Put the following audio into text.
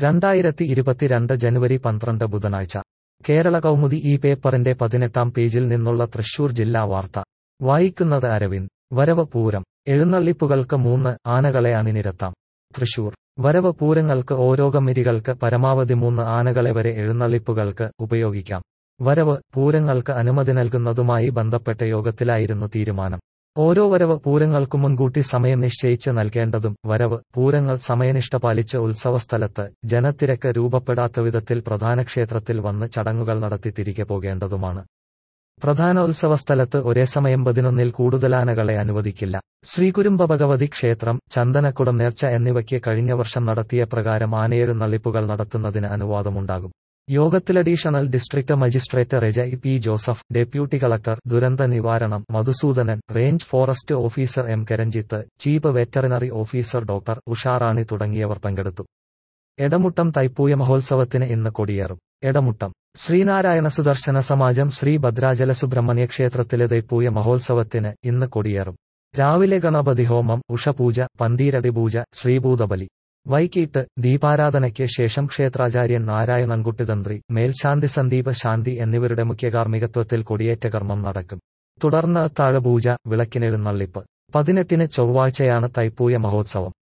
രണ്ടായിരത്തി ഇരുപത്തിരണ്ട് ജനുവരി പന്ത്രണ്ട് ബുധനാഴ്ച കേരള കൗമുദി ഈ പേപ്പറിന്റെ പതിനെട്ടാം പേജിൽ നിന്നുള്ള തൃശൂർ ജില്ലാ വാർത്ത വായിക്കുന്നത് അരവിന്ദ് വരവ് പൂരം എഴുന്നള്ളിപ്പുകൾക്ക് മൂന്ന് ആനകളെ അണിനിരത്താം തൃശൂർ വരവ് പൂരങ്ങൾക്ക് ഓരോ കമ്മിറ്റികൾക്ക് പരമാവധി മൂന്ന് ആനകളെ വരെ എഴുന്നള്ളിപ്പുകൾക്ക് ഉപയോഗിക്കാം വരവ് പൂരങ്ങൾക്ക് അനുമതി നൽകുന്നതുമായി ബന്ധപ്പെട്ട യോഗത്തിലായിരുന്നു തീരുമാനം ഓരോ വരവ് പൂരങ്ങൾക്കു മുൻകൂട്ടി സമയം നിശ്ചയിച്ച് നൽകേണ്ടതും വരവ് പൂരങ്ങൾ സമയനിഷ്ഠ പാലിച്ച് ഉത്സവസ്ഥലത്ത് ജനത്തിരക്ക് രൂപപ്പെടാത്ത വിധത്തിൽ പ്രധാന ക്ഷേത്രത്തിൽ വന്ന് ചടങ്ങുകൾ നടത്തി തിരികെ പോകേണ്ടതുമാണ് പ്രധാന ഉത്സവസ്ഥലത്ത് ഒരേ സമയം പതിനൊന്നിൽ കൂടുതൽ ആനകളെ അനുവദിക്കില്ല ശ്രീകുരുംബ ഭഗവതി ക്ഷേത്രം ചന്ദനക്കുടം നേർച്ച എന്നിവയ്ക്ക് കഴിഞ്ഞ വർഷം നടത്തിയ പ്രകാരം ആനയെഴുന്നള്ളിപ്പുകൾ നടത്തുന്നതിന് അനുവാദമുണ്ടാകും യോഗത്തിൽ additional district magistrate Reja P Joseph deputy collector ദുരന്ത നിവാരണം Madhusoodanan range forest officer M Karanjith chief veterinary officer doctor Usharani തുടങ്ങിയവർ പങ്കെടുത്തു എടമുട്ടം തൈപ്പൂയ മഹോത്സവത്തിന് ഇന്ന് കൊടിയേറും എടമുട്ടം ശ്രീനാരായണ സുദർശന സമാജം ശ്രീ ഭദ്രാചല സുബ്രഹ്മണ്യ ക്ഷേത്രത്തിലെ തൈപ്പൂയ മഹോത്സവത്തിന് ഇന്ന് കൊടിയേറും രാവിലെ ഗണപതി ഹോമം ഉഷപൂജ പന്തീരടി പൂജ ശ്രീഭൂതബലി വൈകിട്ട് ദീപാരാധനയ്ക്ക് ശേഷം ക്ഷേത്രാചാര്യൻ നാരായണൻകുട്ടി തന്ത്രി മേൽശാന്തി സന്ദീപ ശാന്തി എന്നിവരുടെ മുഖ്യകാർമ്മികത്വത്തിൽ കൊടിയേറ്റ കർമ്മം നടക്കും തുടർന്ന് താഴപൂജ വിളക്കിനെഴുന്നള്ളിപ്പ് പതിനെട്ടിന് ചൊവ്വാഴ്ചയാണ് തൈപ്പൂയ മഹോത്സവം